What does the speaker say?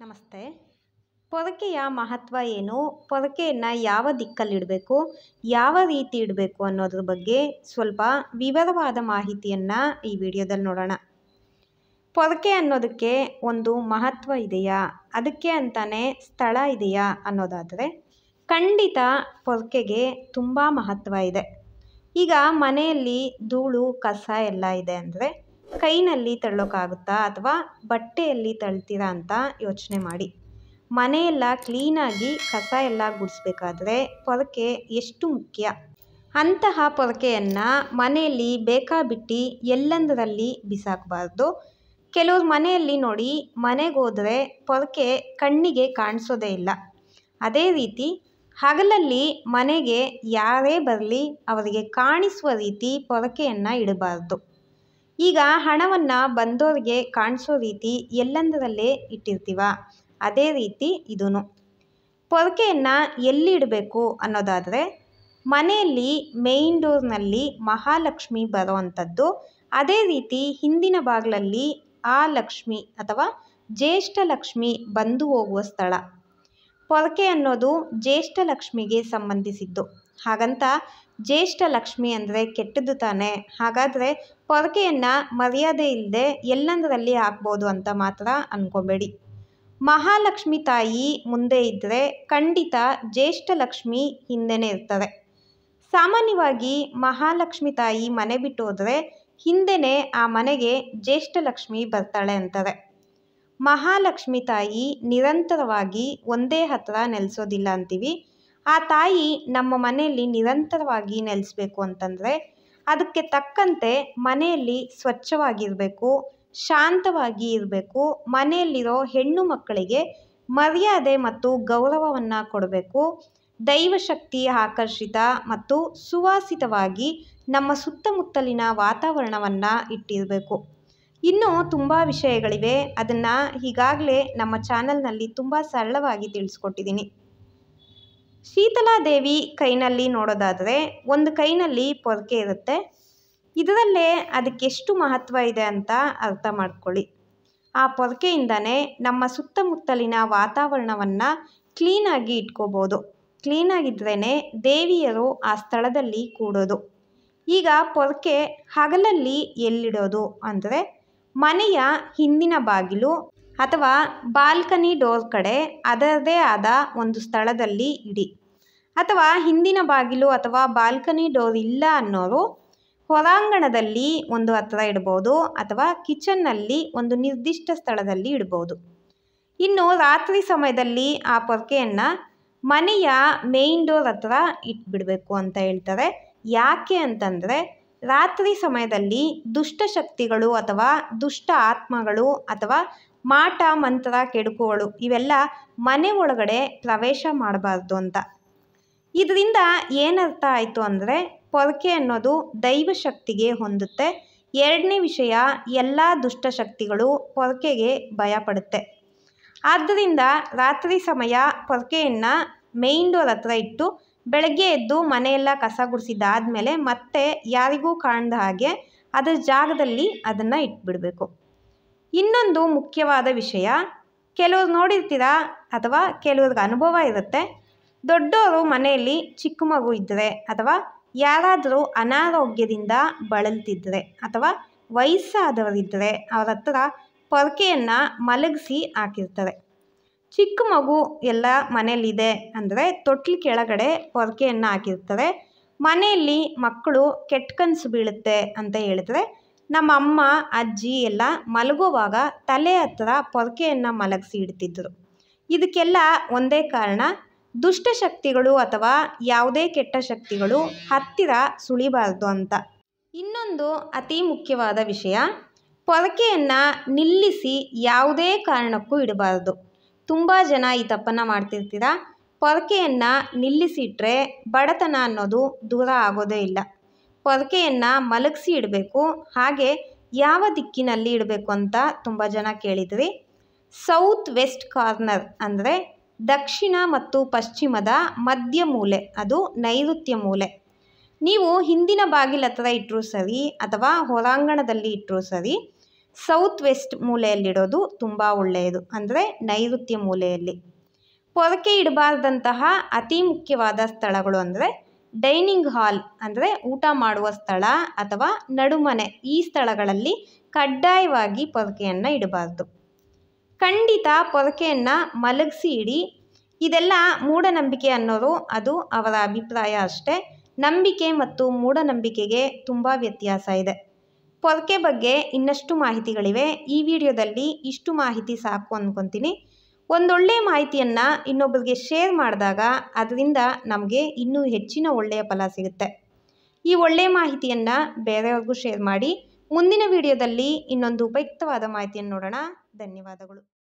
ನಮಸ್ತೆ ಪೊರಕೆಯ ಮಹತ್ವ ಏನು ಪೊರಕೆಯನ್ನು ಯಾವ ದಿಕ್ಕಲ್ಲಿಡಬೇಕು ಯಾವ ರೀತಿ ಇಡಬೇಕು ಅನ್ನೋದ್ರ ಬಗ್ಗೆ ಸ್ವಲ್ಪ ವಿವರವಾದ ಮಾಹಿತಿಯನ್ನು ಈ ವಿಡಿಯೋದಲ್ಲಿ ನೋಡೋಣ ಪೊರಕೆ ಅನ್ನೋದಕ್ಕೆ ಒಂದು ಮಹತ್ವ ಇದೆಯಾ ಅದಕ್ಕೆ ಅಂತಾನೆ ಸ್ಥಳ ಇದೆಯಾ ಅನ್ನೋದಾದರೆ ಖಂಡಿತ ಪೊರಕೆಗೆ ತುಂಬ ಮಹತ್ವ ಇದೆ ಈಗ ಮನೆಯಲ್ಲಿ ಧೂಳು ಕಸ ಎಲ್ಲ ಇದೆ ಅಂದರೆ ಕೈನಲ್ಲಿ ತಳ್ಳೋಕ್ಕಾಗುತ್ತಾ ಅಥವಾ ಬಟ್ಟೆಯಲ್ಲಿ ತಳ್ತೀರಾ ಅಂತ ಯೋಚನೆ ಮಾಡಿ ಮನೆಯೆಲ್ಲ ಕ್ಲೀನಾಗಿ ಕಸ ಎಲ್ಲ ಗುಡಿಸ್ಬೇಕಾದ್ರೆ ಪೊರಕೆ ಎಷ್ಟು ಮುಖ್ಯ ಅಂತಹ ಪೊರಕೆಯನ್ನು ಮನೆಯಲ್ಲಿ ಬೇಕಾಬಿಟ್ಟು ಎಲ್ಲಂದರಲ್ಲಿ ಬಿಸಾಕಬಾರ್ದು ಕೆಲವ್ರ ಮನೆಯಲ್ಲಿ ನೋಡಿ ಮನೆಗೆ ಹೋದರೆ ಪೊರಕೆ ಕಣ್ಣಿಗೆ ಕಾಣಿಸೋದೇ ಇಲ್ಲ ಅದೇ ರೀತಿ ಹಗಲಲ್ಲಿ ಮನೆಗೆ ಯಾರೇ ಬರಲಿ ಅವರಿಗೆ ಕಾಣಿಸುವ ರೀತಿ ಪೊರಕೆಯನ್ನು ಇಡಬಾರ್ದು ಈಗ ಹಣವನ್ನು ಬಂದೋರಿಗೆ ಕಾಣಿಸೋ ರೀತಿ ಎಲ್ಲಂದರಲ್ಲೇ ಇಟ್ಟಿರ್ತೀವ ಅದೇ ರೀತಿ ಇದೂ ಪೊರಕೆಯನ್ನು ಎಲ್ಲಿ ಇಡಬೇಕು ಅನ್ನೋದಾದರೆ ಮನೆಯಲ್ಲಿ ಮೇಯ್ನ್ ಡೋರ್ನಲ್ಲಿ ಮಹಾಲಕ್ಷ್ಮಿ ಬರೋ ಅಂಥದ್ದು ಅದೇ ರೀತಿ ಹಿಂದಿನ ಬಾಗಿಲಲ್ಲಿ ಆ ಲಕ್ಷ್ಮಿ ಅಥವಾ ಜ್ಯೇಷ್ಠ ಲಕ್ಷ್ಮಿ ಬಂದು ಹೋಗುವ ಸ್ಥಳ ಪೊರಕೆ ಅನ್ನೋದು ಜ್ಯೇಷ್ಠ ಲಕ್ಷ್ಮಿಗೆ ಸಂಬಂಧಿಸಿದ್ದು ಹಾಗಂತ ಜ್ಯೇಷ್ಠ ಲಕ್ಷ್ಮಿ ಅಂದರೆ ಕೆಟ್ಟದ್ದು ತಾನೇ ಹಾಗಾದರೆ ಪೊರಕೆಯನ್ನು ಮರ್ಯಾದೆ ಇಲ್ಲದೆ ಎಲ್ಲಂದರಲ್ಲಿ ಹಾಕ್ಬೋದು ಅಂತ ಮಾತ್ರ ಅಂದ್ಕೊಬೇಡಿ ಮಹಾಲಕ್ಷ್ಮಿ ತಾಯಿ ಮುಂದೆ ಇದ್ದರೆ ಖಂಡಿತ ಜ್ಯೇಷ್ಠ ಲಕ್ಷ್ಮಿ ಹಿಂದೆನೇ ಇರ್ತಾರೆ ಸಾಮಾನ್ಯವಾಗಿ ಮಹಾಲಕ್ಷ್ಮಿ ತಾಯಿ ಮನೆ ಬಿಟ್ಟು ಹೋದರೆ ಹಿಂದೆನೇ ಆ ಮನೆಗೆ ಜ್ಯೇಷ್ಠ ಲಕ್ಷ್ಮಿ ಬರ್ತಾಳೆ ಅಂತಾರೆ ಮಹಾಲಕ್ಷ್ಮಿ ತಾಯಿ ನಿರಂತರವಾಗಿ ಒಂದೇ ಹತ್ರ ನೆಲೆಸೋದಿಲ್ಲ ಅಂತೀವಿ ಆ ತಾಯಿ ನಮ್ಮ ಮನೆಯಲ್ಲಿ ನಿರಂತರವಾಗಿ ನೆಲೆಸಬೇಕು ಅಂತಂದರೆ ಅದಕ್ಕೆ ತಕ್ಕಂತೆ ಮನೆಯಲ್ಲಿ ಸ್ವಚ್ಛವಾಗಿರಬೇಕು ಶಾಂತವಾಗಿ ಇರಬೇಕು ಮನೆಯಲ್ಲಿರೋ ಹೆಣ್ಣು ಮಕ್ಕಳಿಗೆ ಮರ್ಯಾದೆ ಮತ್ತು ಗೌರವವನ್ನು ಕೊಡಬೇಕು ದೈವಶಕ್ತಿ ಆಕರ್ಷಿತ ಮತ್ತು ಸುವಾಸಿತವಾಗಿ ನಮ್ಮ ಸುತ್ತಮುತ್ತಲಿನ ವಾತಾವರಣವನ್ನು ಇಟ್ಟಿರಬೇಕು ಇನ್ನೂ ತುಂಬ ವಿಷಯಗಳಿವೆ ಅದನ್ನು ಈಗಾಗಲೇ ನಮ್ಮ ಚಾನಲ್ನಲ್ಲಿ ತುಂಬ ಸರಳವಾಗಿ ತಿಳಿಸ್ಕೊಟ್ಟಿದ್ದೀನಿ ಶೀತಲಾದೇವಿ ಕೈನಲ್ಲಿ ನೋಡೋದಾದರೆ ಒಂದು ಕೈನಲ್ಲಿ ಪೊರಕೆ ಇರುತ್ತೆ ಇದರಲ್ಲೇ ಅದಕ್ಕೆಷ್ಟು ಮಹತ್ವ ಇದೆ ಅಂತ ಅರ್ಥ ಮಾಡ್ಕೊಳ್ಳಿ ಆ ಪೊರಕೆಯಿಂದನೇ ನಮ್ಮ ಸುತ್ತಮುತ್ತಲಿನ ವಾತಾವರಣವನ್ನು ಕ್ಲೀನಾಗಿ ಇಟ್ಕೋಬೋದು ಕ್ಲೀನಾಗಿದ್ರೇ ದೇವಿಯರು ಆ ಸ್ಥಳದಲ್ಲಿ ಕೂಡೋದು ಈಗ ಪೊರಕೆ ಹಗಲಲ್ಲಿ ಎಲ್ಲಿಡೋದು ಅಂದರೆ ಮನೆಯ ಹಿಂದಿನ ಬಾಗಿಲು ಅಥವಾ ಬಾಲ್ಕನಿ ಡೋರ್ ಕಡೆ ಅದರದೇ ಆದ ಒಂದು ಸ್ಥಳದಲ್ಲಿ ಇಡಿ ಅಥವಾ ಹಿಂದಿನ ಬಾಗಿಲು ಅಥವಾ ಬಾಲ್ಕನಿ ಡೋರ್ ಇಲ್ಲ ಅನ್ನೋರು ಹೊರಾಂಗಣದಲ್ಲಿ ಒಂದು ಹತ್ರ ಇಡ್ಬೋದು ಅಥವಾ ಕಿಚನ್ನಲ್ಲಿ ಒಂದು ನಿರ್ದಿಷ್ಟ ಸ್ಥಳದಲ್ಲಿ ಇಡ್ಬೋದು ಇನ್ನು ರಾತ್ರಿ ಸಮಯದಲ್ಲಿ ಆ ಪೊರಕೆಯನ್ನು ಮನೆಯ ಮೇಯ್ನ್ ಡೋರ್ ಹತ್ರ ಇಟ್ಬಿಡಬೇಕು ಅಂತ ಹೇಳ್ತಾರೆ ಯಾಕೆ ಅಂತಂದರೆ ರಾತ್ರಿ ಸಮಯದಲ್ಲಿ ದುಷ್ಟಶಕ್ತಿಗಳು ಅಥವಾ ದುಷ್ಟ ಆತ್ಮಗಳು ಅಥವಾ ಮಾಟ ಮಂತ್ರ ಕೆಡುಕುಗಳು ಇವೆಲ್ಲ ಮನೆ ಒಳಗಡೆ ಪ್ರವೇಶ ಮಾಡಬಾರ್ದು ಅಂತ ಇದರಿಂದ ಏನರ್ಥ ಆಯಿತು ಅಂದರೆ ಪೊರಕೆ ಅನ್ನೋದು ದೈವಶಕ್ತಿಗೆ ಹೊಂದುತ್ತೆ ಎರಡನೇ ವಿಷಯ ಎಲ್ಲ ದುಷ್ಟಶಕ್ತಿಗಳು ಪೊರಕೆಗೆ ಭಯಪಡುತ್ತೆ ಆದ್ದರಿಂದ ರಾತ್ರಿ ಸಮಯ ಪೊರಕೆಯನ್ನು ಮೇಯ್ನ್ ಡೋರ್ ಹತ್ರ ಇಟ್ಟು ಬೆಳಗ್ಗೆ ಎದ್ದು ಮನೆಯೆಲ್ಲ ಕಸ ಗುಡಿಸಿದ್ದಾದಮೇಲೆ ಮತ್ತೆ ಯಾರಿಗೂ ಕಾಣದ ಹಾಗೆ ಅದರ ಜಾಗದಲ್ಲಿ ಅದನ್ನು ಇಟ್ಬಿಡಬೇಕು ಇನ್ನೊಂದು ಮುಖ್ಯವಾದ ವಿಷಯ ಕೆಲವ್ರು ನೋಡಿರ್ತೀರಾ ಅಥವಾ ಕೆಲವ್ರಿಗೆ ಅನುಭವ ಇರುತ್ತೆ ದೊಡ್ಡವರು ಮನೆಯಲ್ಲಿ ಚಿಕ್ಕ ಮಗು ಇದ್ದರೆ ಅಥವಾ ಯಾರಾದರೂ ಅನಾರೋಗ್ಯದಿಂದ ಬಳಲ್ತಿದ್ರೆ ಅಥವಾ ವಯಸ್ಸಾದವರಿದ್ದರೆ ಅವ್ರ ಹತ್ರ ಪೊರಕೆಯನ್ನು ಮಲಗಿಸಿ ಹಾಕಿರ್ತಾರೆ ಚಿಕ್ಕ ಮಗು ಎಲ್ಲ ಮನೆಯಲ್ಲಿದೆ ಅಂದರೆ ತೊಟ್ಲು ಕೆಳಗಡೆ ಪೊರಕೆಯನ್ನು ಹಾಕಿರ್ತಾರೆ ಮನೆಯಲ್ಲಿ ಮಕ್ಕಳು ಕೆಟ್ಟ ಕನಸು ಬೀಳುತ್ತೆ ಅಂತ ಹೇಳಿದ್ರೆ ನಮ್ಮ ಅಮ್ಮ ಅಜ್ಜಿ ಎಲ್ಲ ಮಲಗುವಾಗ ತಲೆ ಹತ್ರ ಪೊರಕೆಯನ್ನು ಮಲಗಿಸಿ ಇಡ್ತಿದ್ರು ಇದಕ್ಕೆಲ್ಲ ಒಂದೇ ಕಾರಣ ದುಷ್ಟಶಕ್ತಿಗಳು ಅಥವಾ ಯಾವುದೇ ಕೆಟ್ಟ ಶಕ್ತಿಗಳು ಹತ್ತಿರ ಸುಳಿಬಾರ್ದು ಅಂತ ಇನ್ನೊಂದು ಅತಿ ಮುಖ್ಯವಾದ ವಿಷಯ ಪೊರಕೆಯನ್ನು ನಿಲ್ಲಿಸಿ ಯಾವುದೇ ಕಾರಣಕ್ಕೂ ಇಡಬಾರ್ದು ತುಂಬ ಜನ ಈ ತಪ್ಪನ್ನು ಮಾಡ್ತಿರ್ತೀರ ಪೊರಕೆಯನ್ನು ನಿಲ್ಲಿಸಿಟ್ರೆ ಬಡತನ ಅನ್ನೋದು ದೂರ ಆಗೋದೇ ಇಲ್ಲ ಪೊರಕೆಯನ್ನು ಮಲಗಿಸಿ ಇಡಬೇಕು ಹಾಗೆ ಯಾವ ದಿಕ್ಕಿನಲ್ಲಿ ಇಡಬೇಕು ಅಂತ ತುಂಬ ಜನ ಕೇಳಿದ್ರಿ ಸೌತ್ ವೆಸ್ಟ್ ಕಾರ್ನರ್ ಅಂದರೆ ದಕ್ಷಿಣ ಮತ್ತು ಪಶ್ಚಿಮದ ಮಧ್ಯ ಮೂಲೆ ಅದು ನೈಋತ್ಯ ಮೂಲೆ ನೀವು ಹಿಂದಿನ ಬಾಗಿಲ ಹತ್ರ ಇಟ್ಟರೂ ಸರಿ ಅಥವಾ ಹೊರಾಂಗಣದಲ್ಲಿ ಇಟ್ಟರೂ ಸರಿ ಸೌತ್ ವೆಸ್ಟ್ ಮೂಲೆಯಲ್ಲಿಡೋದು ತುಂಬ ಒಳ್ಳೆಯದು ಅಂದರೆ ನೈಋತ್ಯ ಮೂಲೆಯಲ್ಲಿ ಪೊರಕೆ ಇಡಬಾರ್ದಂತಹ ಅತಿ ಮುಖ್ಯವಾದ ಸ್ಥಳಗಳು ಅಂದರೆ ಡೈನಿಂಗ್ ಹಾಲ್ ಅಂದರೆ ಊಟ ಮಾಡುವ ಸ್ಥಳ ಅಥವಾ ನಡುಮನೆ ಈ ಸ್ಥಳಗಳಲ್ಲಿ ಕಡ್ಡಾಯವಾಗಿ ಪೊರಕೆಯನ್ನು ಇಡಬಾರ್ದು ಖಂಡಿತ ಪೊರಕೆಯನ್ನು ಮಲಗಿಸಿ ಇಡಿ ಇದೆಲ್ಲ ಮೂಢನಂಬಿಕೆ ಅನ್ನೋರು ಅದು ಅವರ ಅಭಿಪ್ರಾಯ ಅಷ್ಟೇ ನಂಬಿಕೆ ಮತ್ತು ಮೂಢನಂಬಿಕೆಗೆ ತುಂಬ ವ್ಯತ್ಯಾಸ ಇದೆ ಪೊರಕೆ ಬಗ್ಗೆ ಇನ್ನಷ್ಟು ಮಾಹಿತಿಗಳಿವೆ ಈ ವಿಡಿಯೋದಲ್ಲಿ ಇಷ್ಟು ಮಾಹಿತಿ ಸಾಕು ಅಂದ್ಕೊತೀನಿ ಒಂದೊಳ್ಳೆಯ ಮಾಹಿತಿಯನ್ನು ಇನ್ನೊಬ್ಬರಿಗೆ ಶೇರ್ ಮಾಡಿದಾಗ ಅದರಿಂದ ನಮಗೆ ಇನ್ನೂ ಹೆಚ್ಚಿನ ಒಳ್ಳೆಯ ಫಲ ಸಿಗುತ್ತೆ ಈ ಒಳ್ಳೆಯ ಮಾಹಿತಿಯನ್ನು ಬೇರೆಯವ್ರಿಗೂ ಶೇರ್ ಮಾಡಿ ಮುಂದಿನ ವಿಡಿಯೋದಲ್ಲಿ ಇನ್ನೊಂದು ಉಪಯುಕ್ತವಾದ ಮಾಹಿತಿಯನ್ನು ನೋಡೋಣ ಧನ್ಯವಾದಗಳು